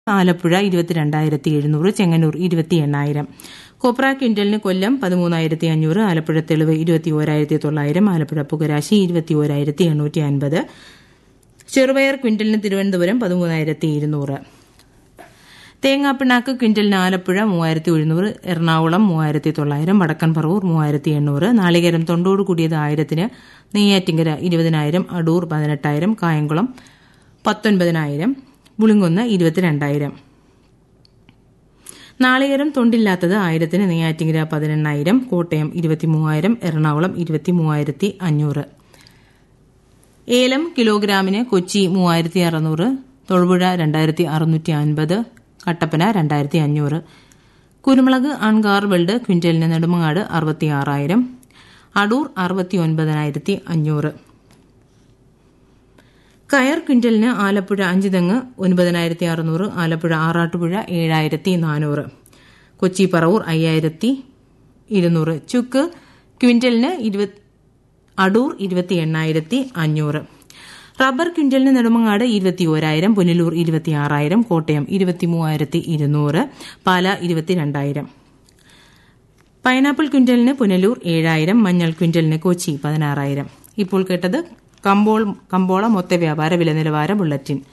ആലപ്പുഴ ഇരുപത്തിരണ്ടായിരത്തി എഴുന്നൂറ് ചെങ്ങന്നൂർ ഇരുപത്തി എണ്ണായിരം കൊപ്ര ക്വിന്റലിന് കൊല്ലം പതിമൂന്നായിരത്തി അഞ്ഞൂറ് ആലപ്പുഴ തെളിവ് ഇരുപത്തി ഓരായിരത്തി തൊള്ളായിരം ആലപ്പുഴ പുകരാശി ഇരുപത്തി ഓരായിരത്തി എണ്ണൂറ്റി അൻപത് ചെറുപയർ ക്വിന്റലിന് തിരുവനന്തപുരം പതിമൂന്നായിരത്തി ഇരുന്നൂറ് തേങ്ങാപ്പിണ്ണാക്ക് ക്വിന്റലിന് ആലപ്പുഴ മൂവായിരത്തി ഒരുന്നൂറ് എറണാകുളം മൂവായിരത്തി തൊള്ളായിരം വടക്കൻ പറവൂർ മൂവായിരത്തി എണ്ണൂറ് നാളികേരം തൊണ്ടോട് കൂടിയത് ആയിരത്തിന് നെയ്യാറ്റിങ്കര ഇരുപതിനായിരം അടൂർ പതിനെട്ടായിരം കായംകുളം പത്തൊൻപതിനായിരം പുളിങ്കുന്ന് ഇരുപത്തിരണ്ടായിരം നാളികേരം തൊണ്ടില്ലാത്തത് ആയിരത്തിന് നെയ്യാറ്റിങ്കര പതിനെണ്ണായിരം കോട്ടയം ഇരുപത്തി മൂവായിരം എറണാകുളം ഇരുപത്തി മൂവായിരത്തി അഞ്ഞൂറ് ഏലം കിലോഗ്രാമിന് കൊച്ചി മൂവായിരത്തി അറുന്നൂറ് തൊഴുപുഴ രണ്ടായിരത്തി അറുന്നൂറ്റി അൻപത് കട്ടപ്പന രണ്ടായിരത്തി അഞ്ഞൂറ് കുരുമുളക് അൺകാർ വെൽഡ് ക്വിന്റലിന് നെടുമങ്ങാട് അറുപത്തി ആറായിരം അടൂർ അറുപത്തി ഒൻപതിനായിരത്തി അഞ്ഞൂറ് കയർ ക്വിന്റലിന് ആലപ്പുഴ അഞ്ചുതെങ്ങ് ഒൻപതിനായിരത്തി അറുന്നൂറ് ആലപ്പുഴ ആറാട്ടുപുഴ ഏഴായിരത്തി നാനൂറ് കൊച്ചി പറവൂർ അയ്യായിരത്തി ഇരുന്നൂറ് ചുക്ക് ക്വിന്റലിന് ഇരുപത് അടൂർ ഇരുപത്തി എണ്ണായിരത്തി അഞ്ഞൂറ് റബ്ബർ ക്വിന്റലിന് നെടുമങ്ങാട് ഇരുപത്തി ഓരായിരം പുനലൂർ ഇരുപത്തി ആറായിരം കോട്ടയം ഇരുപത്തി മൂവായിരത്തി ഇരുന്നൂറ് പാല ഇരുപത്തിരണ്ടായിരം പൈനാപ്പിൾ ക്വിന്റലിന് പുനലൂർ ഏഴായിരം മഞ്ഞൾ ക്വിന്റലിന് കൊച്ചി പതിനാറായിരം ഇപ്പോൾ കേട്ടത് കമ്പോൾ കമ്പോള മൊത്ത വ്യാപാര വില നിലവാര ബുള്ളറ്റിൻ